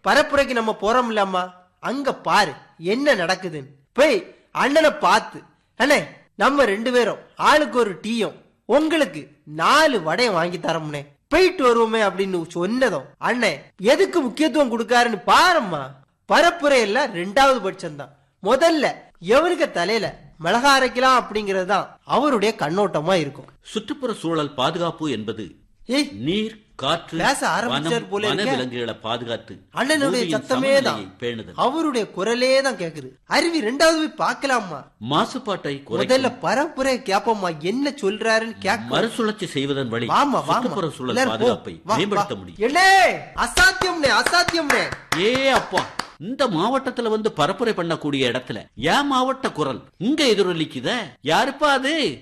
பரப்புரைக்கு நம்ம போறோம் இல்லம்மா அங்க பாரு என்ன நடக்குதுன்னு போய் அண்ணனை பார்த்து அண்ணே நம்ம ரெண்டு பேரும் ஆளுக்கு ஒரு டீயும் உங்களுக்கு நாலு வடையும் வாங்கி தரோம்னே போயிட்டு வருவோமே அப்படின்னு சொன்னதும் அண்ணே எதுக்கு முக்கியத்துவம் கொடுக்காருன்னு பாரும்மா பரப்புரை எல்லாம் ரெண்டாவது பட்சம் தான் முதல்ல எவனுக்கு தலையில மிளகா அரைக்கலாம் அப்படிங்கிறது தான் அவருடைய கண்ணோட்டமா இருக்கும் சுற்றுப்புற சூழல் பாதுகாப்பு என்பது ஏய் நீர் காற்று பேச ஆரம்பிச்சார் வனம், போல இருக்கே. வனவிலங்குகளை பாதுகாத்து அண்ணனுடைய பூமியின் சத்தமே தான் சமநிலையை பேணுதல் அவருடைய குரலே தான் கேக்குது அருவி ரெண்டாவது போய் பார்க்கலாமா மாசுபாட்டை குறைக்கும் முதல்ல பரப்புரை கேப்போம்மா என்ன சொல்றாருன்னு கேட்க மறுசுழற்சி செய்வதன் வழி வாமா வாமா சுற்றுப்புற சூழல் எல்லாரும் போ. பாதுகாப்பை வா, வா. மேம்படுத்த முடியும் என்னே அசாத்தியம்னே அசாத்தியம்னே ஏ அப்பா இந்த மாவட்டத்துல வந்து பரப்புரை பண்ணக்கூடிய இடத்துல ஏன் மாவட்ட குரல் இங்க எதிரொலிக்குத யாருப்பா அது